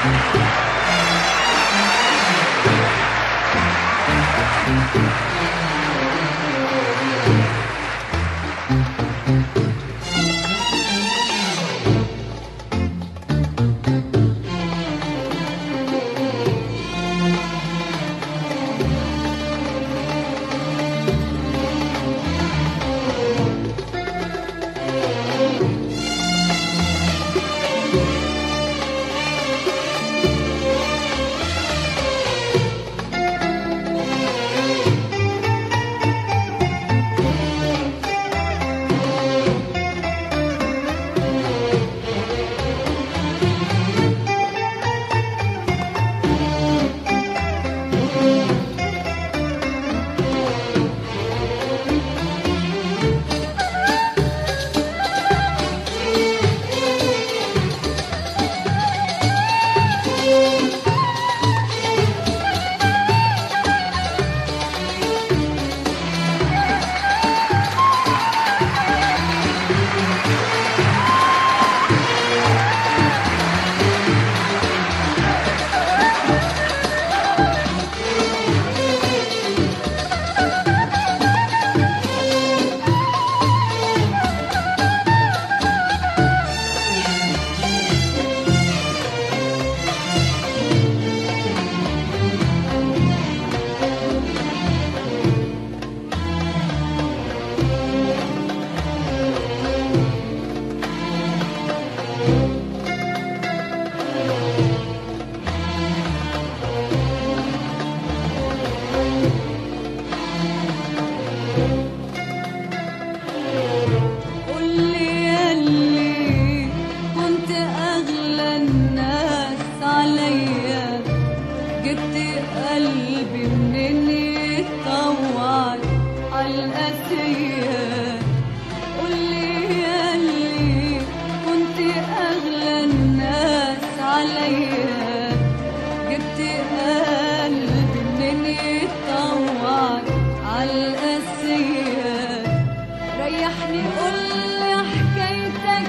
قول لي ياللي كنت اغلى الناس عليا جبت قلبي منين يتطوع عالقاسية قول لي ياللي كنت اغلى الناس عليا جبت قلبي منين يتطوع عالقاسية ريحني قولي حكايتك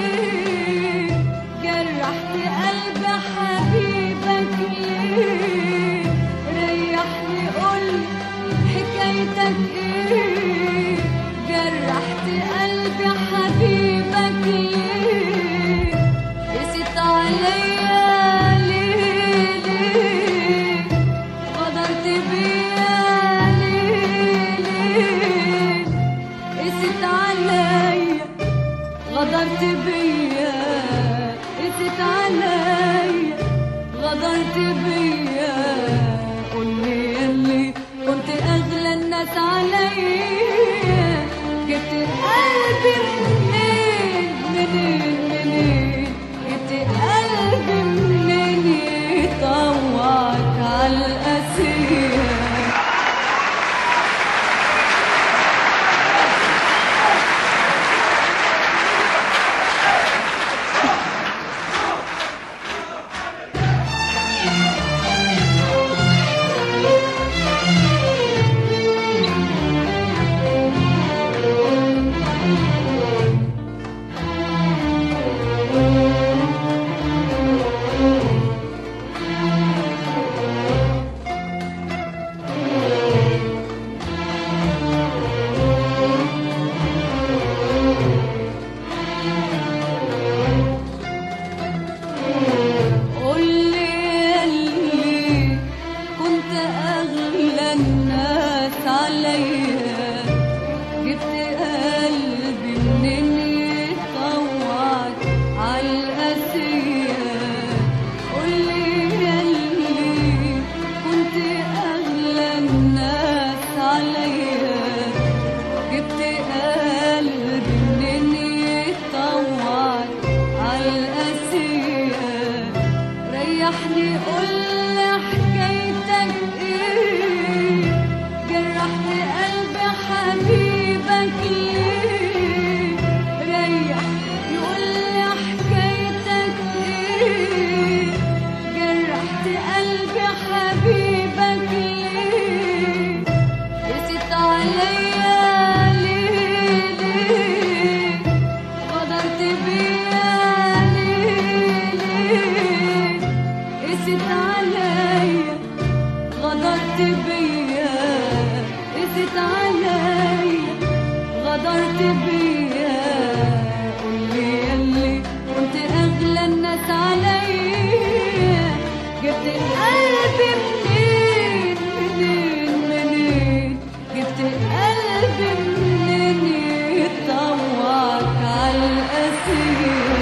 ايه جرحت قلب حبيبك ليه ريحني قولي حكايتك ايه جرحت قلب حبيبك ليه قست عليا ليه ليه غدرت بيا ليه ليه قست عليا غدرت بيا قست عليا غدرت بيا قولي ياللي كنت اغلى الناس عليا جبت قلبي منين منين منين جبت قلبي منين يطوعك عالقاسيه قول لي اللي كنت اغلى الناس عليا جبت قلبي منين يطوعك عالقاسية قول لي اللي كنت اغلى الناس عليا جبت قلبي منين يطوعك عالقاسية ريحني قولي حكايتك ايه جرحت قلب حبيبك ليه ريح يقولي حكايتك ايه جرحت قلب حبيبك ليه قست عليا ليه ليه غدرت بيا ليه ليه داس عليا جبت القلب منين منين منين جبت القلب منين يطوعك عالقاسية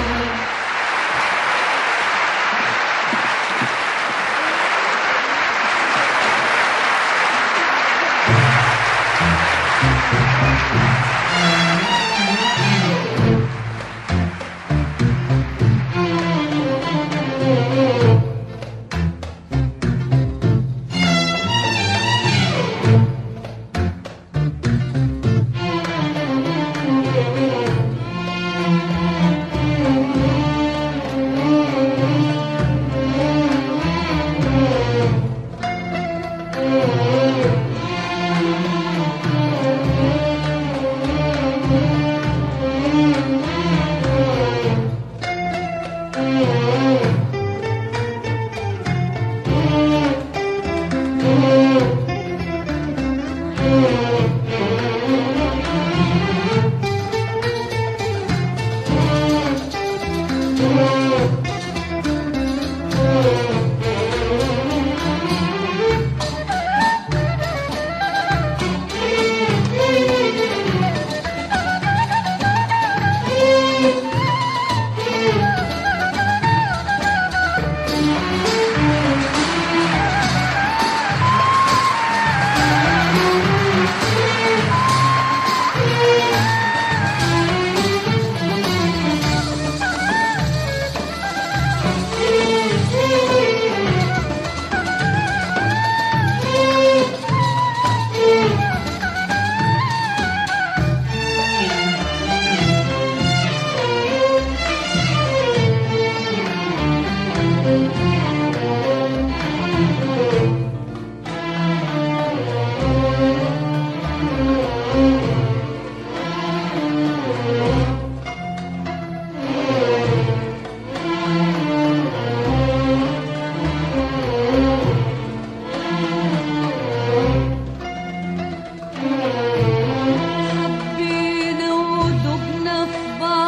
حبينا ودبنا في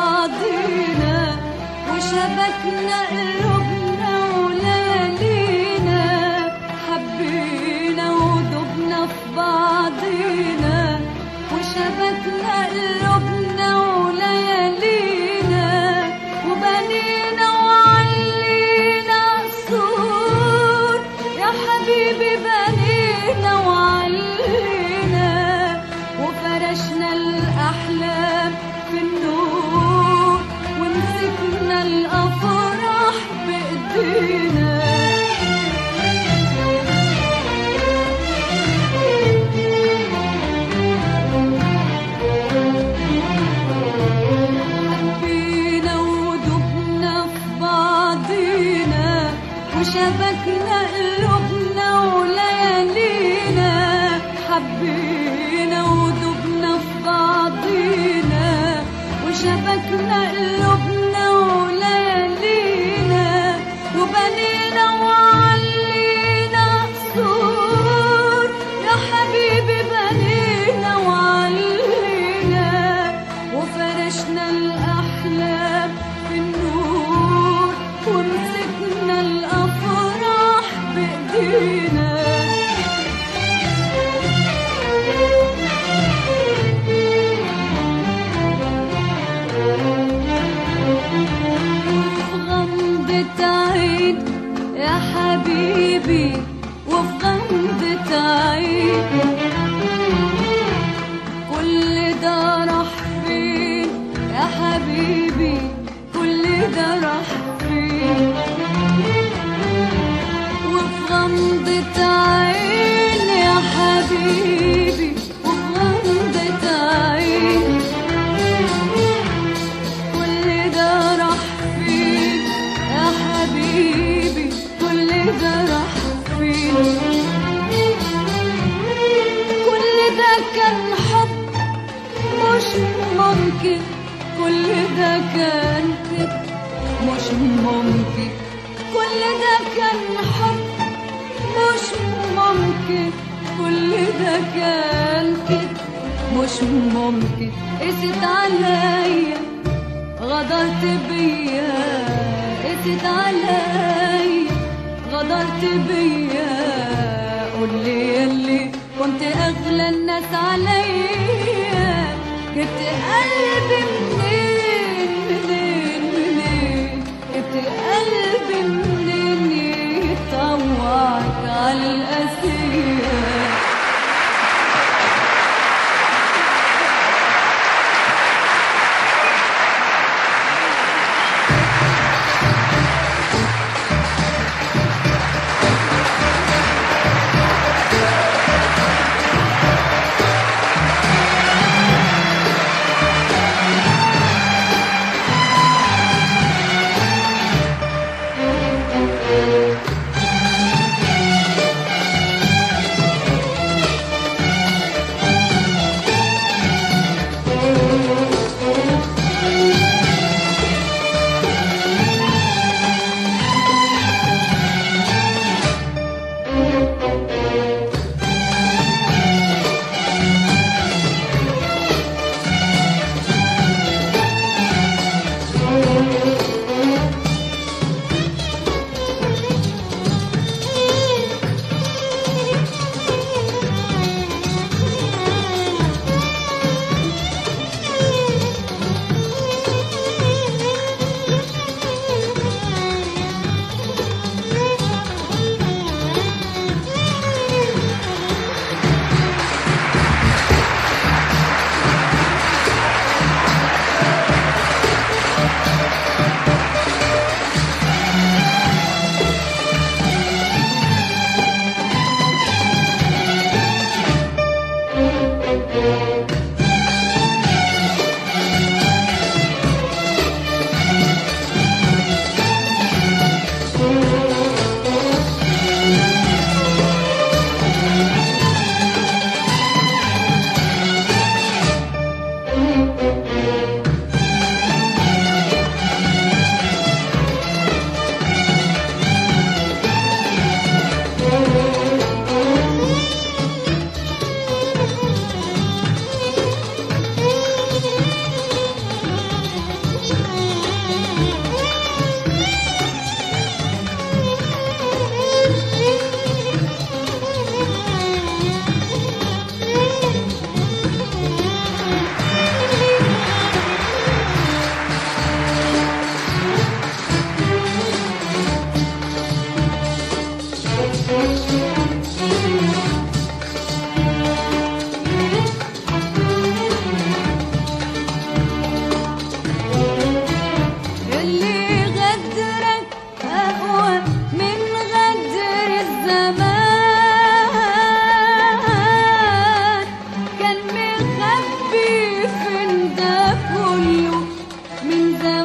بعضينا وشبكنا قلوبنا وليالينا حبينا ودبنا في بعضينا وشبكنا قلوبنا وليالينا وبنينا وعلينا قصور يا حبيبي بنينا وعلينا وفرشنا الأحلام في النور ومسكنا الأفراح بإيدينا حبينا ودبنا في بعضينا وشبكنا قلوبنا وليالينا حبينا ودبنا في بعضينا وشبكنا قلوبنا وليالينا وبنينا وعلينا قصور يا حبيبي بنينا وعلينا وفرشنا الأحلام في النور ومسكنا الأفراح بإيدينا وفي غمضة عين يا حبيبي وفي غمضة عين كل ده راح فين يا حبيبي كل ده راح فين وفي غمضة عين يا حبيبي وفي غمضة عين كل ده راح فين يا حبيبي كل ده راح فين كل ده كان حب مش ممكن كل ده كان كده مش ممكن كل ده كان حب مش ممكن كل ده كان كده مش ممكن قست عليا غدرت بيا قست علي غدرت بيا قول لي يلي كنت اغلى الناس عليا جبت قلبي منين منين منين جبت قلبي منين يطوعك على الأسير اللي غدرك أقوى من غدر الزمان كان مخبي فين ده كله من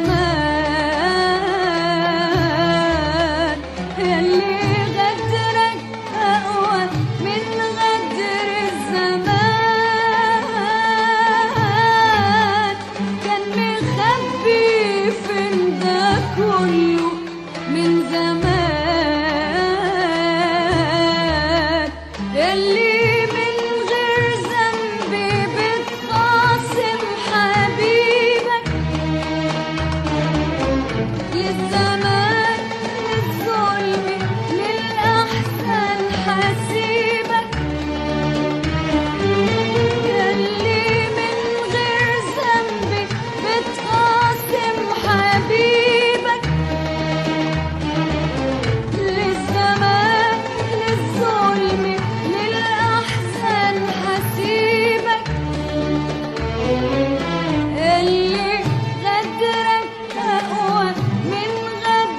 زمان اللي غدرك أقوى من غدر الزمان كان مخبي فين ده كله من زمان اللي من غير ذنب بتخاصم حبيبك للزمان للظلم للأحسن حسيبك يلي من غير ذنب بتخاصم حبيبك للزمان للظلم للأحسن حسيبك اللي غدرك أقوى من غدر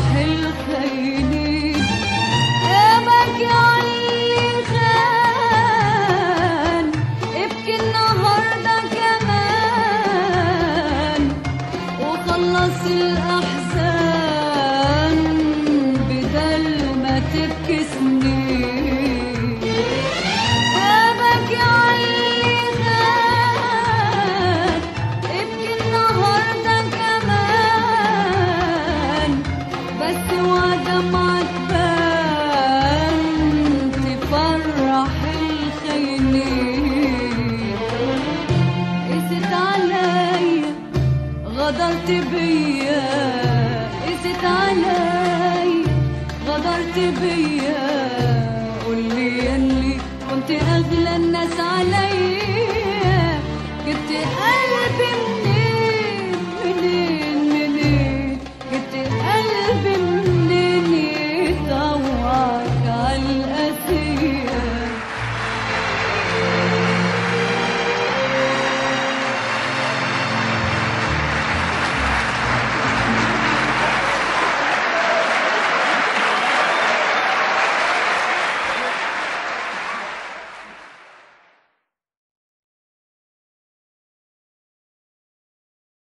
الخاينين يا بكي علي خان ابكي النهارده كمان وخلص الأحزان بدل ما تبكي سنين يا بكي علي خان ابكي النهارده كمان بس ودمعك بان تفرح الخاينين قست عليا غدرت بيا قست عليا غدرت بيا قولي يلي كنت اغلى الناس عليا جبت قلبي